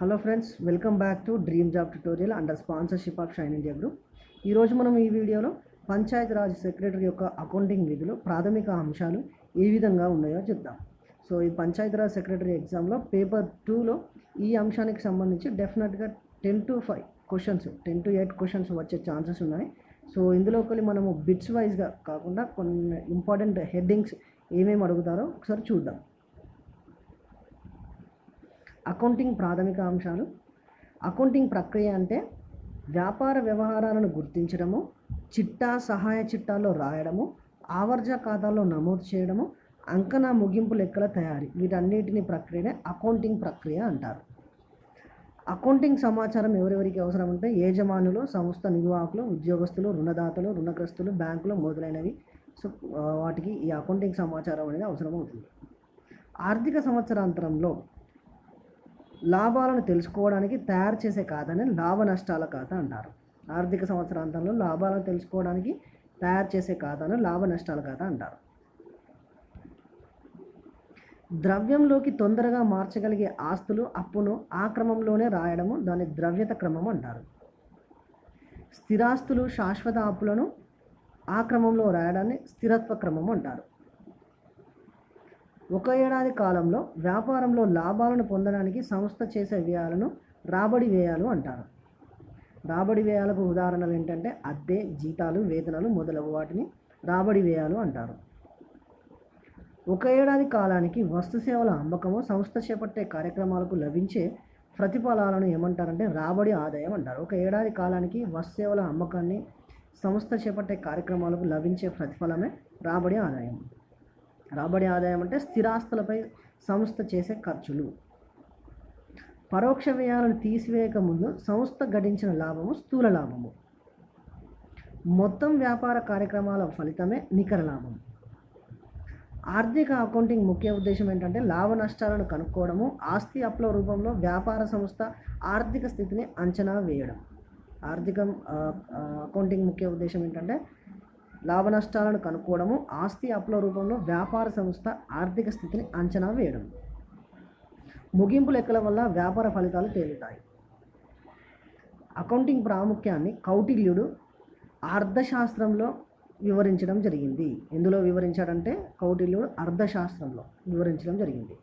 hello friends welcome back to dream job tutorial under sponsorship of Shine India group ఈరోజు మనం ఈ వీడియోలో Panchayat Raj secretary యొక్క అకౌంటింగ్ విధులు ప్రాథమిక అంశాలు ఏ విధంగా ఉన్నాయో చూద్దాం సో ఈ పంచాయత్ రాజ్ సెక్రటరీ ఎగ్జామ్లో పేపర్ టూలో ఈ అంశానికి సంబంధించి డెఫినెట్గా ten to five questions ten to eight questions వచ్చే ఛాన్సెస్ ఉన్నాయి సో ఇందులోకి మనము బిట్స్ వైజ్గా కాకుండా కొన్ని ఇంపార్టెంట్ హెడ్డింగ్స్ ఏమేమి అడుగుతారో ఒకసారి చూద్దాం అకౌంటింగ్ ప్రాథమిక అంశాలు అకౌంటింగ్ ప్రక్రియ అంటే వ్యాపార వ్యవహారాలను గుర్తించడము చిట్టా సహాయ చిట్టాల్లో రాయడము ఆవర్జ ఖాతాలో నమోదు చేయడము అంకణ ముగింపు లెక్కల తయారీ వీటన్నిటిని ప్రక్రియనే అకౌంటింగ్ ప్రక్రియ అంటారు అకౌంటింగ్ సమాచారం ఎవరెవరికి అవసరం అంటే యజమానులు సంస్థ నిర్వాహకులు ఉద్యోగస్తులు రుణదాతలు రుణగ్రస్తులు బ్యాంకులు మొదలైనవి సో ఆ, వాటికి ఈ అకౌంటింగ్ సమాచారం అనేది అవసరం అవుతుంది ఆర్థిక సంవత్సరాంతరంలో లాభాలను తెలుసుకోవడానికి తయారు చేసే ఖాతాని లాభ నష్టాల ఖాతా అంటారు ఆర్థిక సంవత్సరాంతంలో లాభాలను తెలుసుకోవడానికి తయారు చేసే ఖాతాను లాభ నష్టాల ఖాతా అంటారు ద్రవ్యంలోకి తొందరగా మార్చగలిగే ఆస్తులు అప్పును ఆ క్రమంలోనే రాయడము దాని ద్రవ్యత క్రమం అంటారు స్థిరాస్తులు శాశ్వత అప్పులను ఆ క్రమంలో రాయడాన్ని స్థిరత్వ క్రమం అంటారు ఒక ఏడాది కాలంలో వ్యాపారంలో లాభాలను పొందడానికి సంస్థ చేసే వ్యయాలను రాబడి వ్యయాలు అంటారు రాబడి వ్యయాలకు ఉదాహరణలు ఏంటంటే అద్దె జీతాలు వేతనాలు మొదలగు వాటిని రాబడి వ్యయాలు అంటారు ఒక ఏడాది కాలానికి వస్తు సేవల అమ్మకము సంస్థ చేపట్టే కార్యక్రమాలకు లభించే ప్రతిఫలాలను ఏమంటారంటే రాబడి ఆదాయం అంటారు ఒక ఏడాది కాలానికి వస్తు సేవల అమ్మకాన్ని సంస్థ చేపట్టే కార్యక్రమాలకు లభించే ప్రతిఫలమే రాబడి ఆదాయం రాబడి ఆదాయం అంటే స్థిరాస్తులపై సంస్థ చేసే ఖర్చులు పరోక్ష వ్యయాలను తీసివేయక ముందు సంస్థ గడించిన లాభము స్థూల లాభము మొత్తం వ్యాపార కార్యక్రమాల ఫలితమే నికర లాభం ఆర్థిక అకౌంటింగ్ ముఖ్య ఉద్దేశం ఏంటంటే లాభ నష్టాలను కనుక్కోవడము ఆస్తి అప్పుల రూపంలో వ్యాపార సంస్థ ఆర్థిక స్థితిని అంచనా వేయడం ఆర్థిక ఆ, ఆ, అకౌంటింగ్ ముఖ్య ఉద్దేశం ఏంటంటే లాభ నష్టాలను కనుక్కోవడము ఆస్తి అప్పుల రూపంలో వ్యాపార సంస్థ ఆర్థిక స్థితిని అంచనా వేయడం ముగింపు లెక్కల వల్ల వ్యాపార ఫలితాలు తేలుతాయి అకౌంటింగ్ ప్రాముఖ్యాన్ని కౌటిల్యుడు అర్థశాస్త్రంలో వివరించడం జరిగింది ఎందులో వివరించాడంటే కౌటిల్యుడు అర్థశాస్త్రంలో వివరించడం జరిగింది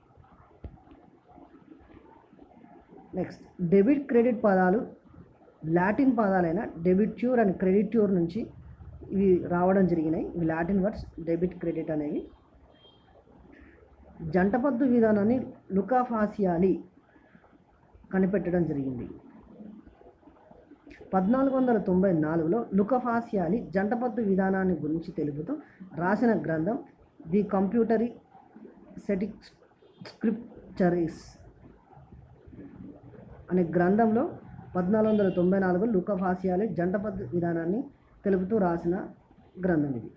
నెక్స్ట్ డెబిట్ క్రెడిట్ పదాలు లాటిన్ పదాలైన డెబిట్యూర్ అండ్ క్రెడిట్యూర్ నుంచి ఇవి రావడం జరిగినాయి ఇవి లాటిన్ వర్డ్స్ డెబిట్ క్రెడిట్ అనేవి జంటపద్దు విధానాన్ని లుకాఫాసియాలి కనిపెట్టడం జరిగింది పద్నాలుగు వందల తొంభై నాలుగులో లుకఫాసియాలి జంటపద్దు విధానాన్ని గురించి తెలుపుతూ రాసిన గ్రంథం ది కంప్యూటరీ సెటిక్ స్క్రిప్చరీస్ అనే గ్రంథంలో పద్నాలుగు వందల తొంభై నాలుగు లుకఫాసియాలి జంటపద్దు విధానాన్ని తెలుపుతూ రాసిన గ్రంథం ఇది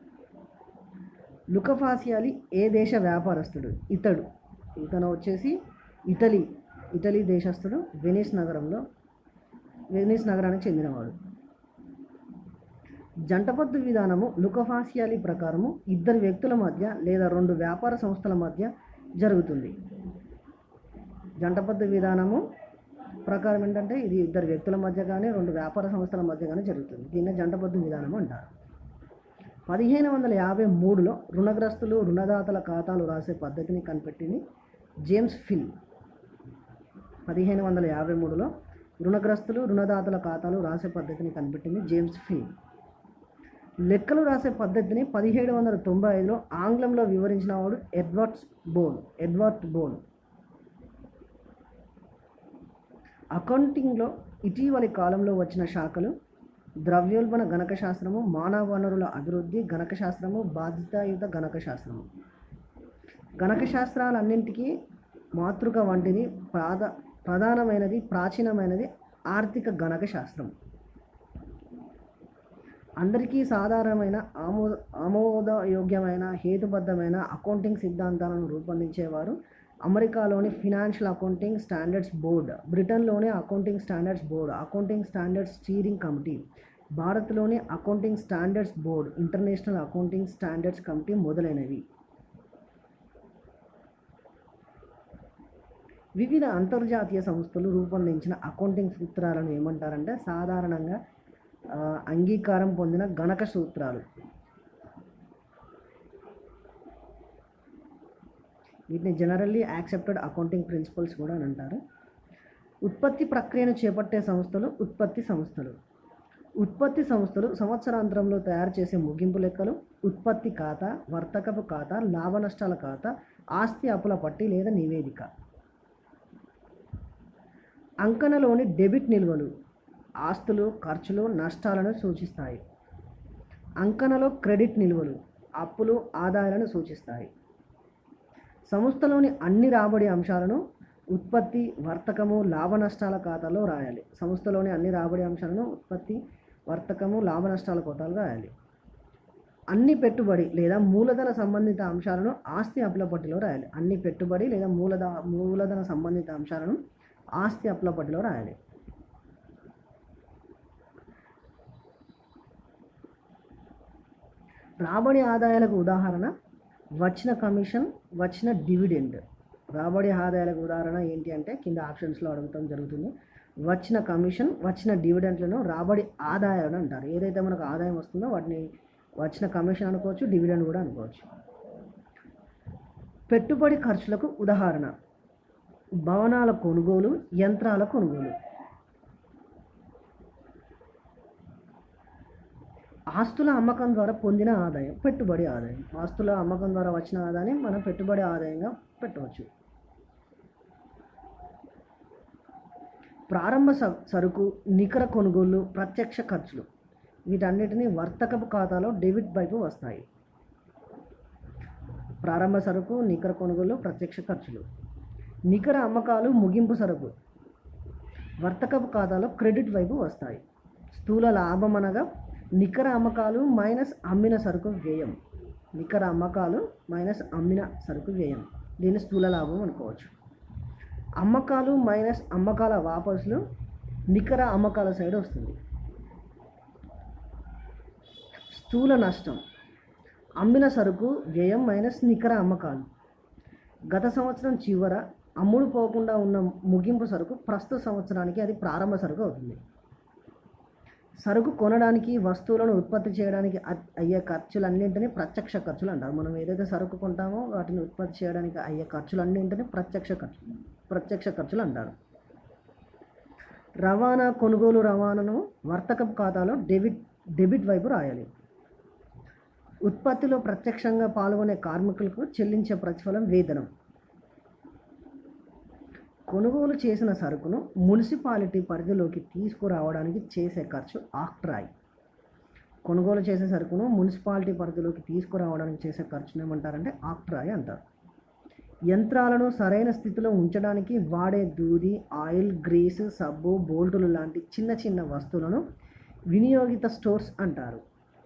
లుకఫాసియాలి ఏ దేశ వ్యాపారస్తుడు ఇతడు ఇతను వచ్చేసి ఇటలీ ఇటలీ దేశస్థుడు వెనిస్ నగరంలో వెనిస్ నగరానికి చెందినవాడు జంటపద్దు విధానము లుకఫాసియాలి ప్రకారము ఇద్దరు వ్యక్తుల మధ్య లేదా రెండు వ్యాపార సంస్థల మధ్య జరుగుతుంది జంటపద్దు విధానము ప్రకారం ఏంటంటే ఇది ఇద్దరు వ్యక్తుల మధ్య కానీ రెండు వ్యాపార సంస్థల మధ్య కానీ జరుగుతుంది దీన్ని జంటపద్దు విధానం అంటారు పదిహేను వందల యాభై మూడులో రుణగ్రస్తులు రుణదాతల ఖాతాలు రాసే పద్ధతిని కనిపెట్టింది జేమ్స్ ఫిల్ పదిహేను వందల యాభై మూడులో రుణగ్రస్తులు రుణదాతల ఖాతాలు రాసే పద్ధతిని కనిపెట్టింది జేమ్స్ ఫిల్ లెక్కలు రాసే పద్ధతిని పదిహేడు వందల తొంభై ఐదులో ఆంగ్లంలో వివరించిన వాడు ఎడ్వర్డ్స్ బోన్ ఎడ్వర్డ్ బోన్ అకౌంటింగ్లో ఇటీవలి కాలంలో వచ్చిన శాఖలు ద్రవ్యోల్బణ గణక శాస్త్రము మానవ వనరుల అభివృద్ధి గణక శాస్త్రము బాధ్యతాయుత గణక శాస్త్రము గణక శాస్త్రాలన్నింటికీ మాతృక వంటిది ప్రాధ ప్రధానమైనది ప్రాచీనమైనది ఆర్థిక గణక శాస్త్రం అందరికీ సాధారణమైన ఆమోద ఆమోదయోగ్యమైన హేతుబద్ధమైన అకౌంటింగ్ సిద్ధాంతాలను రూపొందించేవారు అమెరికాలోని ఫినాన్షియల్ అకౌంటింగ్ స్టాండర్డ్స్ బోర్డ్ బ్రిటన్లోని accounting standards board accounting standards steering committee భారత్లోని accounting standards board international accounting standards committee మొదలైనవి వివిధ అంతర్జాతీయ సంస్థలు రూపొందించిన అకౌంటింగ్ సూత్రాలను ఏమంటారంటే సాధారణంగా ఆ, అంగీకారం పొందిన గణక సూత్రాలు వీటిని జనరల్లీ యాక్సెప్టెడ్ అకౌంటింగ్ ప్రిన్సిపల్స్ కూడా అని అంటారు ఉత్పత్తి ప్రక్రియను చేపట్టే సంస్థలు ఉత్పత్తి సంస్థలు ఉత్పత్తి సంస్థలు సంవత్సరాంతరంలో తయారు చేసే ముగింపు లెక్కలు ఉత్పత్తి ఖాతా వర్తకపు ఖాతా లాభ నష్టాల ఖాతా ఆస్తి అప్పుల పట్టి లేదా నివేదిక అంకణలోని డెబిట్ నిల్వలు ఆస్తులు ఖర్చులు నష్టాలను సూచిస్తాయి అంకణలో క్రెడిట్ నిల్వలు అప్పులు ఆదాయాలను సూచిస్తాయి సంస్థలోని అన్ని రాబడి అంశాలను ఉత్పత్తి వర్తకము లాభ నష్టాల ఖాతాలో రాయాలి సంస్థలోని అన్ని రాబడి అంశాలను ఉత్పత్తి వర్తకము లాభ నష్టాల ఖాతాలో రాయాలి అన్ని పెట్టుబడి లేదా మూలధన సంబంధిత అంశాలను ఆస్తి అప్పుల పట్టిలో రాయాలి అన్ని పెట్టుబడి లేదా మూలధ మూలధన సంబంధిత అంశాలను ఆస్తి అప్పుల పట్టిలో రాయాలి రాబడి ఆదాయాలకు ఉదాహరణ వచ్చిన కమిషన్ వచ్చిన డివిడెండ్ రాబడి ఆదాయాలకు ఉదాహరణ ఏంటి అంటే కింద ఆప్షన్స్లో అడగటం జరుగుతుంది వచ్చిన కమిషన్ వచ్చిన డివిడెంట్లను రాబడి ఆదాయాలు అంటారు ఏదైతే మనకు ఆదాయం వస్తుందో వాటిని వచ్చిన కమిషన్ అనుకోవచ్చు డివిడెండ్ కూడా అనుకోవచ్చు పెట్టుబడి ఖర్చులకు ఉదాహరణ భవనాల కొనుగోలు యంత్రాల కొనుగోలు ఆస్తుల అమ్మకం ద్వారా పొందిన ఆదాయం పెట్టుబడి ఆదాయం ఆస్తుల అమ్మకం ద్వారా వచ్చిన ఆదాయాన్ని మనం పెట్టుబడి ఆదాయంగా పెట్టవచ్చు ప్రారంభ స- సరుకు నికర కొనుగోలు ప్రత్యక్ష ఖర్చులు వీటన్నిటిని వర్తకపు ఖాతాలో డెబిట్ వైపు వస్తాయి ప్రారంభ సరుకు నికర కొనుగోలు ప్రత్యక్ష ఖర్చులు నికర అమ్మకాలు ముగింపు సరుకు వర్తకపు ఖాతాలో క్రెడిట్ వైపు వస్తాయి స్థూల లాభం అనగా నికర అమ్మకాలు మైనస్ అమ్మిన సరుకు వ్యయం నికర అమ్మకాలు మైనస్ అమ్మిన సరుకు వ్యయం దీన్ని స్థూల లాభం అనుకోవచ్చు అమ్మకాలు మైనస్ అమ్మకాల వాపసులు నికర అమ్మకాల సైడ్ వస్తుంది స్థూల నష్టం అమ్మిన సరుకు వ్యయం మైనస్ నికర అమ్మకాలు గత సంవత్సరం చివర అమ్ముడు పోకుండా ఉన్న ముగింపు సరుకు ప్రస్తుత సంవత్సరానికి అది ప్రారంభ సరుకు అవుతుంది సరుకు కొనడానికి వస్తువులను ఉత్పత్తి చేయడానికి అ- అయ్యే ఖర్చులన్నింటినీ ప్రత్యక్ష ఖర్చులు అంటారు మనం ఏదైతే సరుకు కొంటామో వాటిని ఉత్పత్తి చేయడానికి అయ్యే ఖర్చులన్నింటినీ ప్రత్యక్ష ఖర్చు ప్రత్యక్ష ఖర్చులు అంటారు రవాణా కొనుగోలు రవాణాను వర్తకపు ఖాతాలో డెబిట్ డెబిట్ వైపు రాయాలి ఉత్పత్తిలో ప్రత్యక్షంగా పాల్గొనే కార్మికులకు చెల్లించే ప్రతిఫలం వేతనం కొనుగోలు చేసిన సరుకును మున్సిపాలిటీ పరిధిలోకి తీసుకురావడానికి చేసే ఖర్చు ఆక్ట్రాయ్ కొనుగోలు చేసే సరుకును మున్సిపాలిటీ పరిధిలోకి తీసుకురావడానికి చేసే ఖర్చును ఏమంటారంటే ఆక్ట్రాయ్ అంటారు యంత్రాలను సరైన స్థితిలో ఉంచడానికి వాడే దూది ఆయిల్ గ్రీస్ సబ్బు బోల్టులు లాంటి చిన్న చిన్న వస్తువులను వినియోగిత స్టోర్స్ అంటారు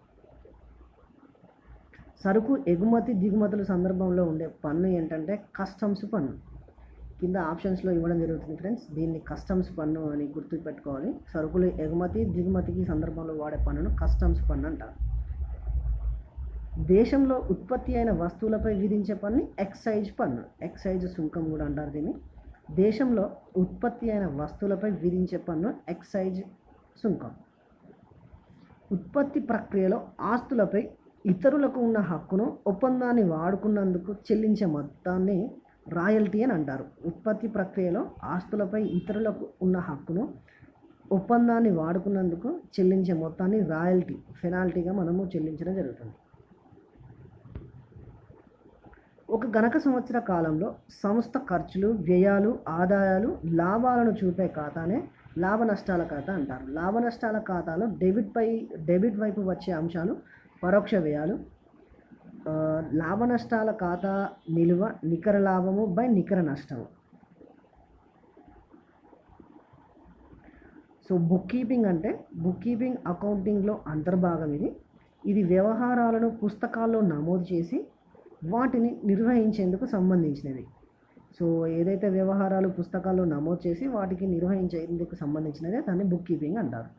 సరుకు ఎగుమతి దిగుమతుల సందర్భంలో ఉండే పన్ను ఏంటంటే కస్టమ్స్ పన్ను కింద ఆప్షన్స్లో ఇవ్వడం జరుగుతుంది ఫ్రెండ్స్ దీన్ని కస్టమ్స్ పన్ను అని గుర్తుపెట్టుకోవాలి సరుకులు ఎగుమతి దిగుమతికి సందర్భంలో వాడే పన్నును కస్టమ్స్ పన్ను అంటారు దేశంలో ఉత్పత్తి అయిన వస్తువులపై విధించే పన్ను ఎక్సైజ్ పన్ను ఎక్సైజ్ సుంకం కూడా అంటారు దీన్ని దేశంలో ఉత్పత్తి అయిన వస్తువులపై విధించే పన్ను ఎక్సైజ్ సుంకం ఉత్పత్తి ప్రక్రియలో ఆస్తులపై ఇతరులకు ఉన్న హక్కును ఒప్పందాన్ని వాడుకున్నందుకు చెల్లించే మొత్తాన్ని రాయల్టీ అని అంటారు ఉత్పత్తి ప్రక్రియలో ఆస్తులపై ఇతరులకు ఉన్న హక్కును ఒప్పందాన్ని వాడుకున్నందుకు చెల్లించే మొత్తాన్ని రాయల్టీ ఫెనాల్టీగా మనము చెల్లించడం జరుగుతుంది ఒక గణక సంవత్సర కాలంలో సంస్థ ఖర్చులు వ్యయాలు ఆదాయాలు లాభాలను చూపే ఖాతానే లాభ నష్టాల ఖాతా అంటారు లాభ నష్టాల ఖాతాలో డెబిట్ పై డెబిట్ వైపు వచ్చే అంశాలు పరోక్ష వ్యయాలు ఆ, లాభ నష్టాల ఖాతా నిలువ నికర లాభము బై నికర నష్టము సో బుక్ కీపింగ్ అంటే బుక్ కీపింగ్ అకౌంటింగ్లో అంతర్భాగం ఇది ఇది వ్యవహారాలను పుస్తకాల్లో నమోదు చేసి వాటిని నిర్వహించేందుకు సంబంధించినది సో ఏదైతే వ్యవహారాలు పుస్తకాల్లో నమోదు చేసి వాటికి నిర్వహించేందుకు సంబంధించినదే దాన్ని బుక్ కీపింగ్ అంటారు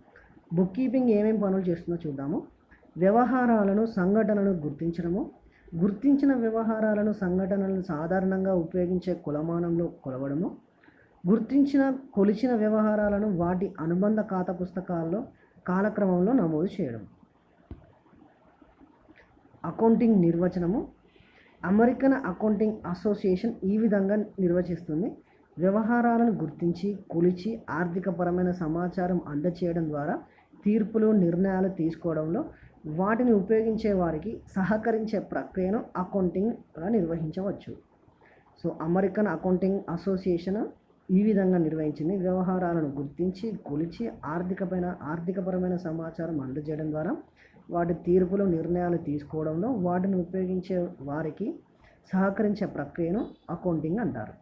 బుక్ కీపింగ్ ఏమేం పనులు చేస్తుందో చూద్దాము వ్యవహారాలను సంఘటనలను గుర్తించడము గుర్తించిన వ్యవహారాలను సంఘటనలను సాధారణంగా ఉపయోగించే కులమానంలో కొలవడము గుర్తించిన కొలిచిన వ్యవహారాలను వాటి అనుబంధ ఖాతా పుస్తకాల్లో కాలక్రమంలో నమోదు చేయడం అకౌంటింగ్ నిర్వచనము అమెరికన్ అకౌంటింగ్ అసోసియేషన్ ఈ విధంగా నిర్వచిస్తుంది వ్యవహారాలను గుర్తించి కొలిచి ఆర్థికపరమైన సమాచారం అందచేయడం ద్వారా తీర్పులు నిర్ణయాలు తీసుకోవడంలో వాటిని ఉపయోగించే వారికి సహకరించే ప్రక్రియను అకౌంటింగ్గా నిర్వహించవచ్చు సో అమెరికన్ అకౌంటింగ్ అసోసియేషన్ ఈ విధంగా నిర్వహించింది వ్యవహారాలను గుర్తించి కొలిచి ఆర్థికపైన ఆర్థికపరమైన సమాచారం అందజేయడం ద్వారా వాటి తీర్పులు నిర్ణయాలు తీసుకోవడంలో వాటిని ఉపయోగించే వారికి సహకరించే ప్రక్రియను అకౌంటింగ్ అంటారు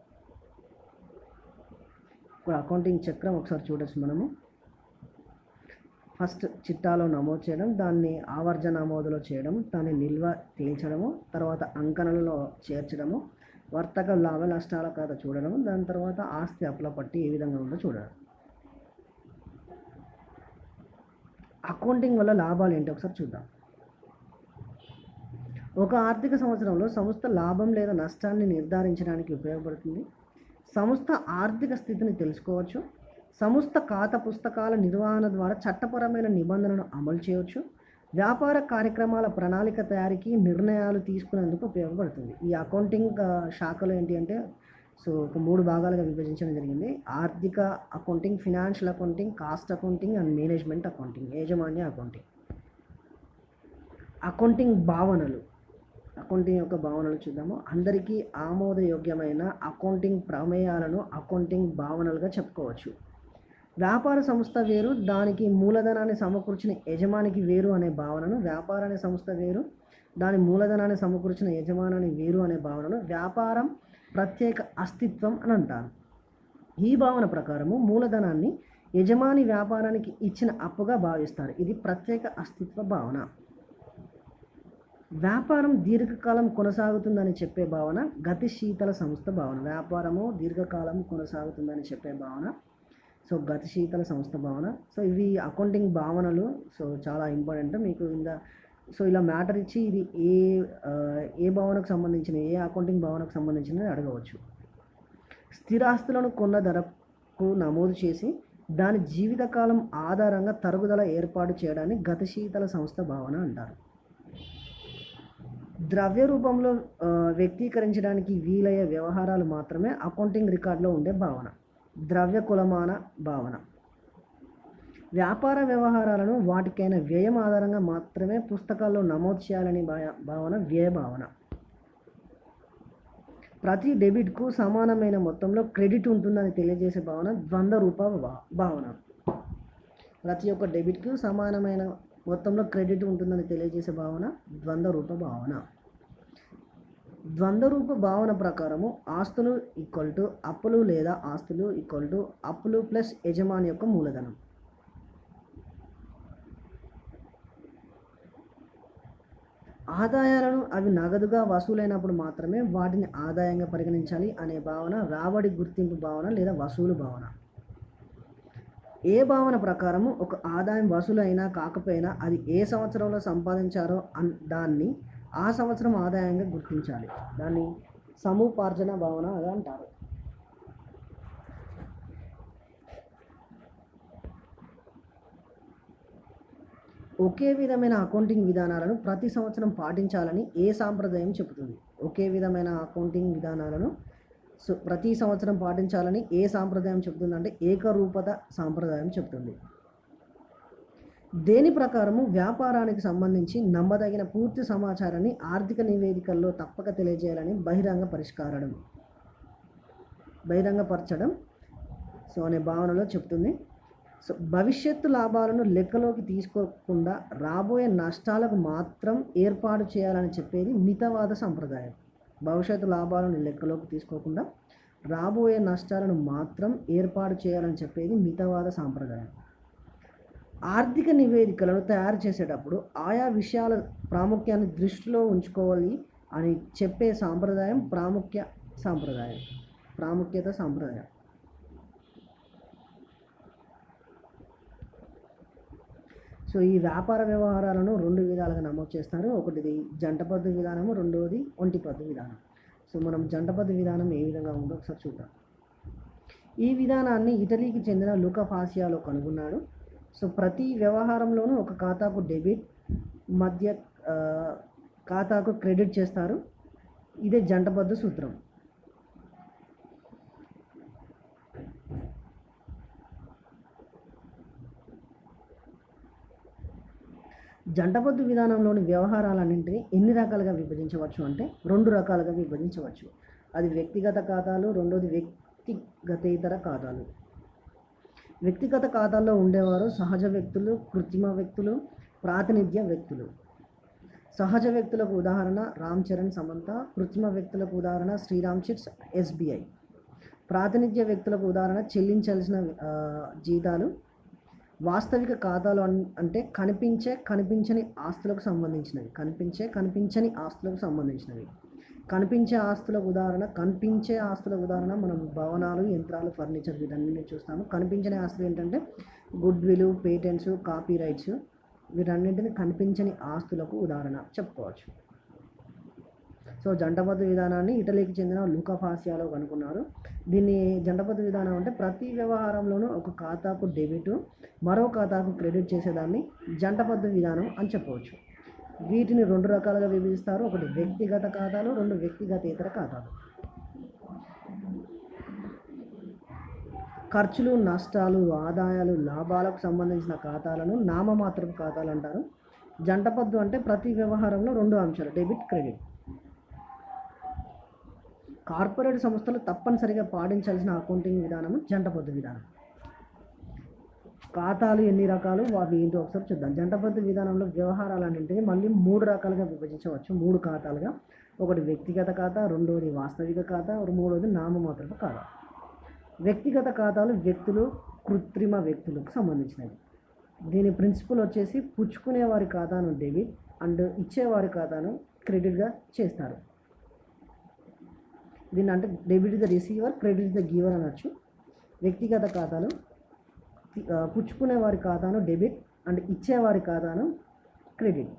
ఇప్పుడు అకౌంటింగ్ చక్రం ఒకసారి చూడొచ్చు మనము ఫస్ట్ చిట్టాలో నమోదు చేయడం దాన్ని ఆవర్జ నమోదులో చేయడం దాన్ని నిల్వ తేల్చడము తర్వాత అంకణలలో చేర్చడము వర్తక లాభ నష్టాల ఖాతా చూడడం దాని తర్వాత ఆస్తి అప్పుల పట్టి ఏ విధంగా ఉందో చూడడం అకౌంటింగ్ వల్ల లాభాలు ఏంటి ఒకసారి చూద్దాం ఒక ఆర్థిక సంవత్సరంలో సంస్థ లాభం లేదా నష్టాన్ని నిర్ధారించడానికి ఉపయోగపడుతుంది సంస్థ ఆర్థిక స్థితిని తెలుసుకోవచ్చు సంస్థ ఖాతా పుస్తకాల నిర్వహణ ద్వారా చట్టపరమైన నిబంధనలను అమలు చేయవచ్చు వ్యాపార కార్యక్రమాల ప్రణాళిక తయారీకి నిర్ణయాలు తీసుకునేందుకు ఉపయోగపడుతుంది ఈ అకౌంటింగ్ ఆ, శాఖలో ఏంటి అంటే సో ఒక మూడు భాగాలుగా విభజించడం జరిగింది ఆర్థిక accounting financial accounting cost accounting and management accounting యాజమాన్య అకౌంటింగ్ అకౌంటింగ్ భావనలు అకౌంటింగ్ యొక్క భావనలు చూద్దాము అందరికీ ఆమోదయోగ్యమైన అకౌంటింగ్ ప్రమేయాలను అకౌంటింగ్ భావనలుగా చెప్పుకోవచ్చు వ్యాపార సంస్థ వేరు దానికి మూలధనాన్ని సమకూర్చిన యజమానికి వేరు అనే భావనను వ్యాపారాన్ని సంస్థ వేరు దాని మూలధనాన్ని సమకూర్చిన యజమానాన్ని వేరు అనే భావనను వ్యాపారం ప్రత్యేక అస్తిత్వం అని అంటారు ఈ భావన ప్రకారము మూలధనాన్ని యజమాని వ్యాపారానికి ఇచ్చిన అప్పుగా భావిస్తారు ఇది ప్రత్యేక అస్తిత్వ భావన వ్యాపారం దీర్ఘకాలం కొనసాగుతుందని చెప్పే భావన గతిశీతల సంస్థ భావన వ్యాపారము దీర్ఘకాలం కొనసాగుతుందని చెప్పే భావన సో గతిశీతల సంస్థ భావన సో ఇవి అకౌంటింగ్ భావనలు సో చాలా ఇంపార్టెంట్ మీకు ఇంద సో ఇలా మ్యాటర్ ఇచ్చి ఇది ఏ ఆ, ఏ భావనకు సంబంధించిన ఏ అకౌంటింగ్ భావనకు సంబంధించినది అడగవచ్చు స్థిరాస్తులను కొన్న ధరకు నమోదు చేసి దాని జీవితకాలం ఆధారంగా తరుగుదల ఏర్పాటు చేయడాన్ని గతిశీతల సంస్థ భావన అంటారు ద్రవ్య రూపంలో ఆ, వ్యక్తీకరించడానికి వీలయ్యే వ్యవహారాలు మాత్రమే అకౌంటింగ్ రికార్డులో ఉండే భావన ద్రవ్య కులమాన భావన వ్యాపార వ్యవహారాలను వాటికైన వ్యయం ఆధారంగా మాత్రమే పుస్తకాల్లో నమోదు చేయాలని భా- భావన వ్యయ భావన ప్రతి డెబిట్కు సమానమైన మొత్తంలో క్రెడిట్ ఉంటుందని తెలియజేసే భావన ద్వంద్వ రూప భా- భావన ప్రతి ఒక్క డెబిట్కు సమానమైన మొత్తంలో క్రెడిట్ ఉంటుందని తెలియజేసే భావన ద్వంద్వ రూప భావన ద్వంద్వ రూప భావన ప్రకారము ఆస్తులు ఈక్వల్ టు అప్పులు లేదా ఆస్తులు ఈక్వల్ టు అప్పులు ప్లస్ యజమాని యొక్క మూలధనం ఆదాయాలను అవి నగదుగా వసూలైనప్పుడు మాత్రమే వాటిని ఆదాయంగా పరిగణించాలి అనే భావన రాబడి గుర్తింపు భావన లేదా వసూలు భావన ఏ భావన ప్రకారము ఒక ఆదాయం వసూలు అయినా కాకపోయినా అది ఏ సంవత్సరంలో సంపాదించారో అన్ దాన్ని ఆ సంవత్సరం ఆదాయంగా గుర్తించాలి దాన్ని సముపార్జన భావన అని అంటారు ఒకే విధమైన అకౌంటింగ్ విధానాలను ప్రతి సంవత్సరం పాటించాలని ఏ సాంప్రదాయం చెబుతుంది ఒకే విధమైన అకౌంటింగ్ విధానాలను సో ప్రతి సంవత్సరం పాటించాలని ఏ సాంప్రదాయం చెబుతుంది అంటే ఏకరూపత సాంప్రదాయం చెబుతుంది దేని ప్రకారము వ్యాపారానికి సంబంధించి నమ్మదగిన పూర్తి సమాచారాన్ని ఆర్థిక నివేదికల్లో తప్పక తెలియజేయాలని బహిరంగ పరిష్కారం బహిరంగపరచడం సో అనే భావనలో చెప్తుంది సో భవిష్యత్తు లాభాలను లెక్కలోకి తీసుకోకుండా రాబోయే నష్టాలకు మాత్రం ఏర్పాటు చేయాలని చెప్పేది మితవాద సంప్రదాయం భవిష్యత్తు లాభాలను లెక్కలోకి తీసుకోకుండా రాబోయే నష్టాలను మాత్రం ఏర్పాటు చేయాలని చెప్పేది మితవాద సాంప్రదాయం ఆర్థిక నివేదికలను తయారు చేసేటప్పుడు ఆయా విషయాల ప్రాముఖ్యాన్ని దృష్టిలో ఉంచుకోవాలి అని చెప్పే సాంప్రదాయం ప్రాముఖ్య సాంప్రదాయం ప్రాముఖ్యత సాంప్రదాయం సో ఈ వ్యాపార వ్యవహారాలను రెండు విధాలుగా నమోదు చేస్తారు ఒకటిది జంట పద్దు విధానము రెండవది ఒంటి పద్దు విధానం సో మనం జంట పద్దు విధానం ఏ విధంగా ఉందో ఒకసారి చూద్దాం ఈ విధానాన్ని ఇటలీకి చెందిన లూకా ఫాసియాలో కనుగొన్నాడు సో ప్రతి వ్యవహారంలోనూ ఒక ఖాతాకు డెబిట్ మధ్య ఆ, ఖాతాకు క్రెడిట్ చేస్తారు ఇదే జంటబద్ధ సూత్రం జంటబద్దు విధానంలోని వ్యవహారాలన్నింటినీ ఎన్ని రకాలుగా విభజించవచ్చు అంటే రెండు రకాలుగా విభజించవచ్చు అది వ్యక్తిగత ఖాతాలు రెండోది వ్యక్తిగతేతర ఖాతాలు వ్యక్తిగత ఖాతాల్లో ఉండేవారు సహజ వ్యక్తులు కృత్రిమ వ్యక్తులు ప్రాతినిధ్య వ్యక్తులు సహజ వ్యక్తులకు ఉదాహరణ రామ్ చరణ్ సమంత కృత్రిమ వ్యక్తులకు ఉదాహరణ శ్రీరామ్ చిట్స్ ఎస్బీఐ ప్రాతినిధ్య వ్యక్తులకు ఉదాహరణ చెల్లించాల్సిన ఆ, జీతాలు వాస్తవిక ఖాతాలు అన్- అంటే కనిపించే కనిపించని ఆస్తులకు సంబంధించినవి కనిపించే కనిపించని ఆస్తులకు సంబంధించినవి కనిపించే ఆస్తులకు ఉదాహరణ కనిపించే ఆస్తులకు ఉదాహరణ మనం భవనాలు యంత్రాలు ఫర్నిచర్ వీటన్నిటిని చూస్తాము కనిపించని ఆస్తులు ఏంటంటే goodwill patents copyrights వీటన్నింటిని కనిపించని ఆస్తులకు ఉదాహరణ చెప్పుకోవచ్చు సో జంటబద్ధ విధానాన్ని ఇటలీకి చెందిన లూకాఫాసియాలో కనుక్కున్నారు దీన్ని జంటబద్ధ విధానం అంటే ప్రతి వ్యవహారంలోనూ ఒక ఖాతాకు డెబిట్ మరో ఖాతాకు క్రెడిట్ చేసేదాన్ని జంటబద్ధ విధానం అని చెప్పవచ్చు వీటిని రెండు రకాలుగా విభజిస్తారు ఒకటి వ్యక్తిగత ఖాతాలు రెండు వ్యక్తిగతేతర ఖాతాలు ఖర్చులు నష్టాలు ఆదాయాలు లాభాలకు సంబంధించిన ఖాతాలను నామమాత్రపు ఖాతాలు అంటారు జంటపద్దు అంటే ప్రతి వ్యవహారంలో రెండు అంశాలు డెబిట్ క్రెడిట్ కార్పొరేట్ సంస్థలు తప్పనిసరిగా పాటించాల్సిన అకౌంటింగ్ విధానము జంటపద్దు విధానం ఖాతాలు ఎన్ని రకాలు అవి ఏంటో ఒకసారి చూద్దాం జంటబద్ధ విధానంలో వ్యవహారాలన్నింటినీ మళ్ళీ మూడు రకాలుగా విభజించవచ్చు మూడు ఖాతాలుగా ఒకటి వ్యక్తిగత ఖాతా రెండవది వాస్తవిక ఖాతా మూడవది నామమాత్రపు ఖాతా వ్యక్తిగత ఖాతాలు వ్యక్తులు కృత్రిమ వ్యక్తులకు సంబంధించినవి దీని ప్రిన్సిపల్ వచ్చేసి పుచ్చుకునే వారి ఖాతాను డెబిట్ అండ్ ఇచ్చేవారి ఖాతాను క్రెడిట్గా చేస్తారు దీన్ని అంటే debit the receiver credit the giver అనొచ్చు వ్యక్తిగత ఖాతాలు ఆ, పుచ్చుకునే వారి ఖాతాను డెబిట్ అండ్ ఇచ్చేవారి ఖాతాను క్రెడిట్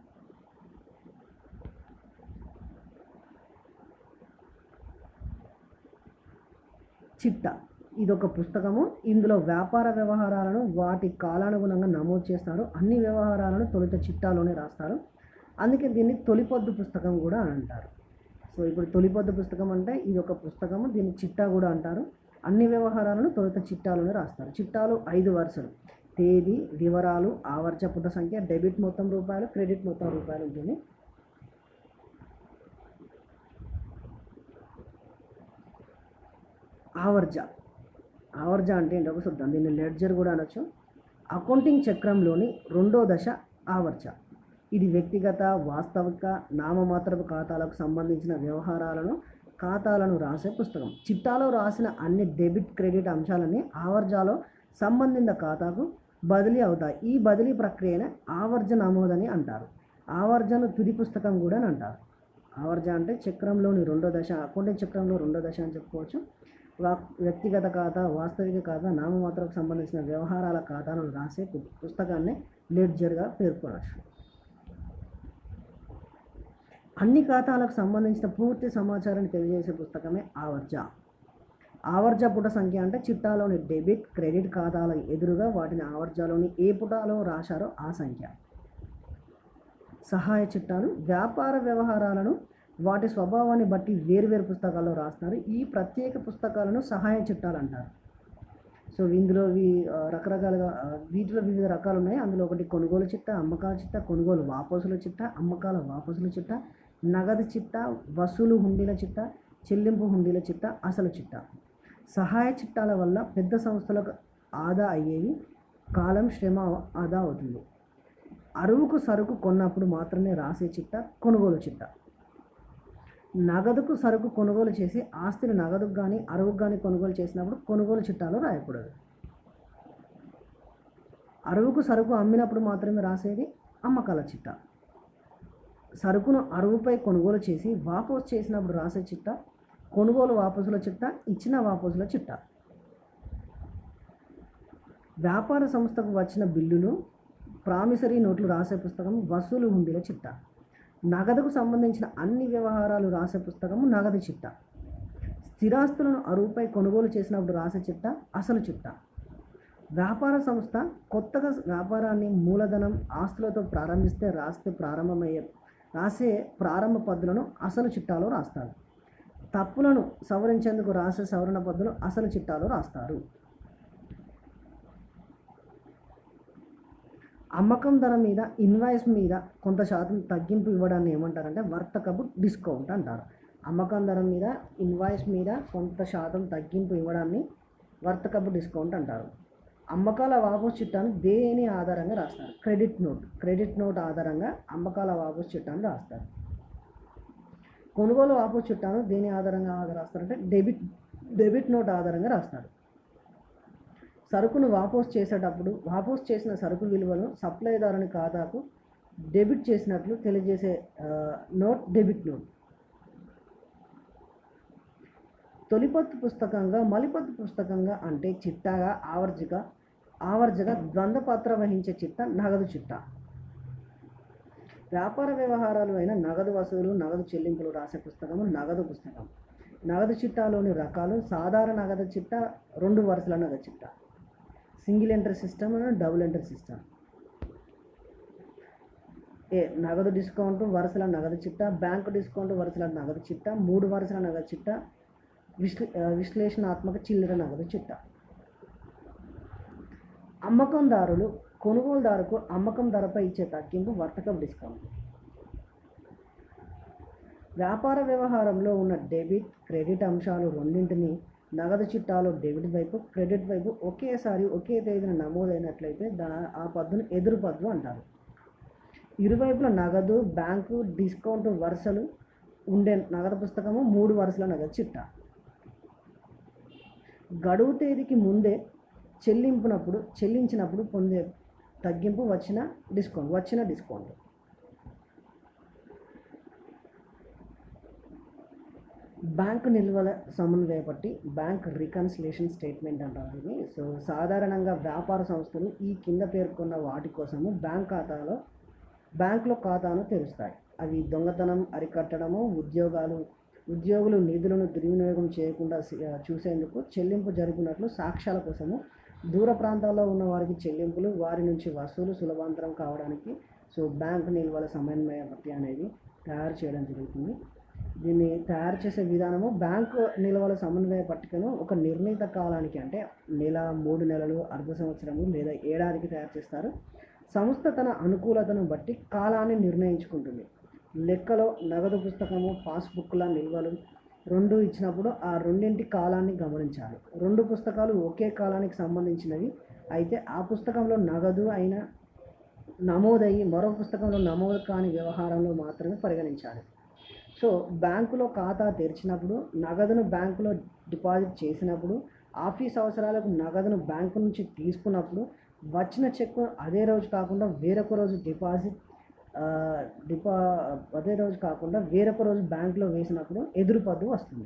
చిట్టా ఇది ఒక పుస్తకము ఇందులో వ్యాపార వ్యవహారాలను వాటి కాలానుగుణంగా నమోదు చేస్తారు అన్ని వ్యవహారాలను తొలుత చిట్టాలోనే రాస్తారు అందుకే దీన్ని తొలిపొద్దు పుస్తకం కూడా అని అంటారు సో ఇప్పుడు తొలిపొద్దు పుస్తకం అంటే ఇది ఒక పుస్తకము దీన్ని చిట్టా కూడా అంటారు అన్ని వ్యవహారాలను తొలుత చిట్టాలోనే రాస్తారు చిట్టాలు ఐదు వరుసలు తేదీ వివరాలు ఆవర్చ పుట సంఖ్య డెబిట్ మొత్తం రూపాయలు క్రెడిట్ మొత్తం రూపాయలు ఉంటుంది ఆవర్జ ఆవర్జ అంటే ఏంటో ఒకసారి చూద్దాం దీన్ని లెడ్జర్ కూడా అనొచ్చు అకౌంటింగ్ చక్రంలోని రెండో దశ ఆవర్జ ఇది వ్యక్తిగత వాస్తవిక నామమాత్రపు ఖాతాలకు సంబంధించిన వ్యవహారాలను ఖాతాలను రాసే పుస్తకం చిట్టాలో రాసిన అన్ని డెబిట్ క్రెడిట్ అంశాలని ఆవర్జాలో సంబంధిత ఖాతాకు బదిలీ అవుతాయి ఈ బదిలీ ప్రక్రియనే ఆవర్జ నమోదని అంటారు ఆవర్జను తుది పుస్తకం కూడా అని అంటారు ఆవర్జ అంటే చక్రంలోని రెండో దశ అకౌంటింగ్ చక్రంలో రెండో దశ అని చెప్పుకోవచ్చు వా- వ్యక్తిగత ఖాతా వాస్తవిక ఖాతా నామమాత్రకు సంబంధించిన వ్యవహారాల ఖాతాను రాసే పు- పుస్తకాన్ని లెడ్జర్గా పేర్కొనవచ్చు అన్ని ఖాతాలకు సంబంధించిన పూర్తి సమాచారాన్ని తెలియజేసే పుస్తకమే ఆవర్జ ఆవర్జ పుట సంఖ్య అంటే చిట్టాలోని డెబిట్ క్రెడిట్ ఖాతాల ఎదురుగా వాటిని ఆవర్జలోని ఏ పుటాలో రాశారో ఆ సంఖ్య సహాయ చిట్టాలు వ్యాపార వ్యవహారాలను వాటి స్వభావాన్ని బట్టి వేరువేరు పుస్తకాల్లో రాస్తారు ఈ ప్రత్యేక పుస్తకాలను సహాయ చిట్టాలు అంటారు సో ఇందులో ఇవి ఆ, రకరకాలుగా ఆ, వీటిలో వివిధ రకాలు ఉన్నాయి అందులో ఒకటి కొనుగోలు చిట్ట అమ్మకాల చిట్ట కొనుగోలు వాపసుల చిట్ట అమ్మకాల వాపసుల చిట్ట నగదు చిట్ట వసూలు హుండీల చిట్ట చెల్లింపు హుండీల చిట్ట అసలు చిట్ట సహాయ చిట్టాల వల్ల పెద్ద సంస్థలకు ఆదా అయ్యేవి కాలం శ్రమ ఆదా అవుతుంది అరువుకు సరుకు కొన్నప్పుడు మాత్రమే రాసే చిట్ట కొనుగోలు చిట్ట నగదుకు సరుకు కొనుగోలు చేసి ఆస్తిని నగదుకు కానీ అరువుకు కానీ కొనుగోలు చేసినప్పుడు కొనుగోలు చిట్టాలో రాయకూడదు అరువుకు సరుకు అమ్మినప్పుడు మాత్రమే రాసేది అమ్మకాల చిట్ట సరుకును అరువుపై కొనుగోలు చేసి వాపసు చేసినప్పుడు రాసే చిట్ట కొనుగోలు వాపసుల చిట్ట ఇచ్చిన వాపసుల చిట్ట వ్యాపార సంస్థకు వచ్చిన బిల్లును ప్రామిసరీ నోట్లు రాసే పుస్తకం వసూలు హుండీల చిట్టా నగదుకు సంబంధించిన అన్ని వ్యవహారాలు రాసే పుస్తకము నగదు చిట్టా స్థిరాస్తులను అరువుపై కొనుగోలు చేసినప్పుడు రాసే చిట్టా అసలు చిట్టా వ్యాపార సంస్థ కొత్తగా వ్యాపారాన్ని మూలధనం ఆస్తులతో ప్రారంభిస్తే రాస్తే ప్రారంభమయ్యే రాసే ప్రారంభ పద్ధతులను అసలు చిట్టాలో రాస్తారు తప్పులను సవరించేందుకు రాసే సవరణ పద్ధతులు అసలు చిట్టాలో రాస్తారు అమ్మకం ధర మీద ఇన్వాయిస్ మీద కొంత శాతం తగ్గింపు ఇవ్వడాన్ని ఏమంటారంటే వర్తకపు డిస్కౌంట్ అంటారు అమ్మకం ధర మీద ఇన్వాయిస్ మీద కొంత శాతం తగ్గింపు ఇవ్వడాన్ని వర్తకపు డిస్కౌంట్ అంటారు అమ్మకాల వాపసు చిట్టాను దేని ఆధారంగా రాస్తారు క్రెడిట్ నోట్ క్రెడిట్ నోట్ ఆధారంగా అమ్మకాల వాపసు చిట్టాను రాస్తారు కొనుగోలు వాపసు చిట్టాను దేని ఆధారంగా రాస్తారంటే డెబిట్ డెబిట్ నోట్ ఆధారంగా రాస్తారు సరుకును వాపసు చేసేటప్పుడు వాపసు చేసిన సరుకు విలువను సప్లైదారుని ఖాతాకు డెబిట్ చేసినట్లు తెలియజేసే ఆ, నోట్ డెబిట్ నోట్ తొలిపత్తు పుస్తకంగా మలిపత్తు పుస్తకంగా అంటే చిట్టాగా ఆవర్జిక ఆవర్జక ద్వంద్వపాత్ర వహించే చిట్ట నగదు చిట్ట వ్యాపార వ్యవహారాలు అయిన నగదు వసూలు నగదు చెల్లింపులు రాసే పుస్తకము నగదు పుస్తకం నగదు చిట్టాలోని రకాలు సాధారణ నగదు చిట్ట రెండు వరుసల నగదు చిట్ట single entry system double entry system ఏ నగదు డిస్కౌంట్ వరుసల నగదు చిట్ట బ్యాంకు డిస్కౌంట్ వరుసల నగదు చిట్ట మూడు వరుసల నగదు చిట్ట విశ్లే ఆ, విశ్లేషణాత్మక చిల్లర నగదు చిట్ట అమ్మకందారులు కొనుగోలుదారుకు అమ్మకం ధరపై ఇచ్చే తగ్గింపు వర్తకం డిస్కౌంట్ వ్యాపార వ్యవహారంలో ఉన్న డెబిట్ క్రెడిట్ అంశాలు రెండింటిని నగదు చిట్టాలో డెబిట్ వైపు క్రెడిట్ వైపు ఒకేసారి ఒకే తేదీన నమోదైనట్లయితే దా ఆ పద్దును ఎదురు పద్దు అంటారు ఇరువైపుల నగదు బ్యాంకు డిస్కౌంట్ వరుసలు ఉండే నగదు పుస్తకము మూడు వరుసల నగదు చిట్టా గడువు తేదీకి ముందే చెల్లింపునప్పుడు చెల్లించినప్పుడు పొందే తగ్గింపు వచ్చిన డిస్కౌంట్ వచ్చిన డిస్కౌంట్ బ్యాంకు నిల్వల సమన్వయ పట్టి బ్యాంక్ రికన్సిలేషన్ స్టేట్మెంట్ అంటారు దీన్ని సో సాధారణంగా వ్యాపార సంస్థలు ఈ కింద పేర్కొన్న వాటి కోసము బ్యాంక్ ఖాతాలో బ్యాంకులో ఖాతాను తెరుస్తాయి అవి దొంగతనం అరికట్టడము ఉద్యోగాలు ఉద్యోగులు నిధులను దుర్వినియోగం చేయకుండా సి- ఆ, చూసేందుకు చెల్లింపు జరిపినట్లు సాక్ష్యాల కోసము దూర ప్రాంతాల్లో ఉన్న వారికి చెల్లింపులు వారి నుంచి వసూలు సులభాంతరం కావడానికి సో బ్యాంక్ నిల్వల సమన్వయ పట్టి అనేది తయారు చేయడం జరుగుతుంది దీన్ని తయారు చేసే విధానము బ్యాంకు నిల్వల సమన్వయ పట్టికను ఒక నిర్ణీత కాలానికి అంటే నెల మూడు నెలలు అర్ధ సంవత్సరము లేదా ఏడాదికి తయారు చేస్తారు సంస్థ తన అనుకూలతను బట్టి కాలాన్ని నిర్ణయించుకుంటుంది లెక్కలో నగదు పుస్తకము పాస్బుక్ల నిల్వలు రెండు ఇచ్చినప్పుడు ఆ రెండింటి కాలాన్ని గమనించాలి రెండు పుస్తకాలు ఒకే కాలానికి సంబంధించినవి అయితే ఆ పుస్తకంలో నగదు అయిన నమోదయ్యి మరో పుస్తకంలో నమోదు కాని వ్యవహారంలో మాత్రమే పరిగణించాలి సో బ్యాంకులో ఖాతా తెరిచినప్పుడు నగదును బ్యాంకులో డిపాజిట్ చేసినప్పుడు ఆఫీస్ అవసరాలకు నగదును బ్యాంకు నుంచి తీసుకున్నప్పుడు వచ్చిన చెక్కు అదే రోజు కాకుండా వేరొక రోజు డిపాజిట్ ఆ, డిపా అదే రోజు కాకుండా వేరొక రోజు బ్యాంకులో వేసినప్పుడు ఎదురు పద్దు వస్తుంది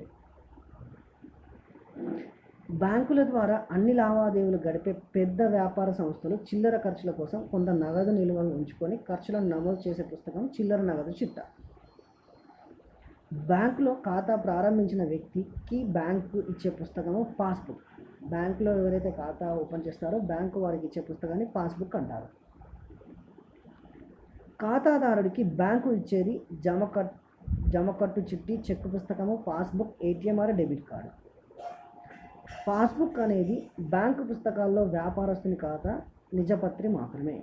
బ్యాంకుల ద్వారా అన్ని లావాదేవీలు గడిపే పెద్ద వ్యాపార సంస్థలు చిల్లర ఖర్చుల కోసం కొంత నగదు నిల్వలు ఉంచుకొని ఖర్చులను నమోదు చేసే పుస్తకం చిల్లర నగదు చిట్టా బ్యాంకులో ఖాతా ప్రారంభించిన వ్యక్తికి బ్యాంకు ఇచ్చే పుస్తకము పాస్బుక్ బ్యాంకులో ఎవరైతే ఖాతా ఓపెన్ చేస్తారో బ్యాంకు వారికి ఇచ్చే పుస్తకాన్ని పాస్బుక్ అంటారు ఖాతాదారుడికి బ్యాంకు ఇచ్చేది జమ కట్ జమకట్టు చిట్టి చెక్ పుస్తకము passbook ATM or debit card passbook అనేది బ్యాంకు పుస్తకాల్లో వ్యాపారస్తుని ఖాతా నిజపత్రి మాత్రమే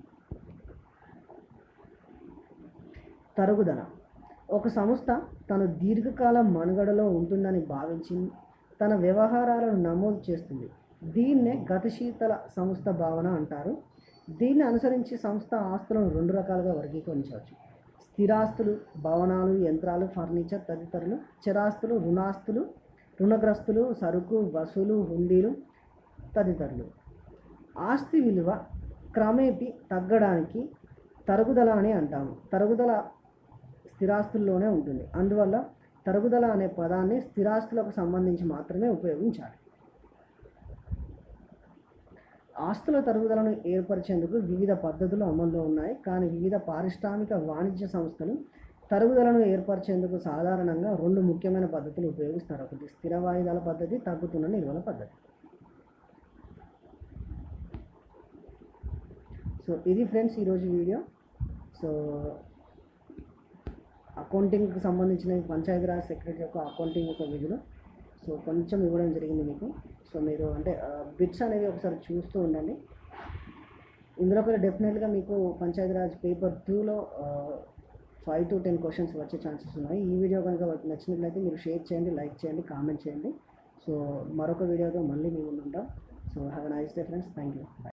తరుగుదల ఒక సంస్థ తను దీర్ఘకాల మనుగడలో ఉంటుందని భావించి తన వ్యవహారాలను నమోదు చేస్తుంది దీన్నే గతిశీతల సంస్థ భావన అంటారు దీన్ని అనుసరించి సంస్థ ఆస్తులను రెండు రకాలుగా వర్గీకరించవచ్చు స్థిరాస్తులు భవనాలు యంత్రాలు ఫర్నిచర్ తదితరులు చరాస్తులు రుణాస్తులు రుణగ్రస్తులు సరుకు వసూలు హుండీలు తదితరులు ఆస్తి విలువ క్రమేపీ తగ్గడానికి తరుగుదల అని అంటాము తరుగుదల స్థిరాస్తుల్లోనే ఉంటుంది అందువల్ల తరుగుదల అనే పదాన్ని స్థిరాస్తులకు సంబంధించి మాత్రమే ఉపయోగించాలి ఆస్తుల తరుగుదలను ఏర్పరిచేందుకు వివిధ పద్ధతులు అమల్లో ఉన్నాయి కానీ వివిధ పారిశ్రామిక వాణిజ్య సంస్థలు తరుగుదలను ఏర్పరిచేందుకు సాధారణంగా రెండు ముఖ్యమైన పద్ధతులు ఉపయోగిస్తారు ఒకటి స్థిర వాయిదాల పద్ధతి తగ్గుతున్న నిల్వల పద్ధతి సో ఇది ఫ్రెండ్స్ ఈరోజు వీడియో సో అకౌంటింగ్కి సంబంధించిన పంచాయతీరాజ్ సెక్రటరీ యొక్క అకౌంటింగ్ యొక్క విధులు సో కొంచెం ఇవ్వడం జరిగింది మీకు సో మీరు అంటే బిట్స్ అనేవి ఒకసారి చూస్తూ ఉండండి ఇందులో కూడా డెఫినెట్గా మీకు పంచాయతీరాజ్ పేపర్ టూలో ఫైవ్ టు టెన్ క్వశ్చన్స్ వచ్చే ఛాన్సెస్ ఉన్నాయి ఈ వీడియో కనుక మీకు నచ్చినట్లయితే మీరు షేర్ చేయండి లైక్ చేయండి కామెంట్ చేయండి సో మరొక వీడియోతో మళ్ళీ మేము ఉంటాం so have nice day friends thank you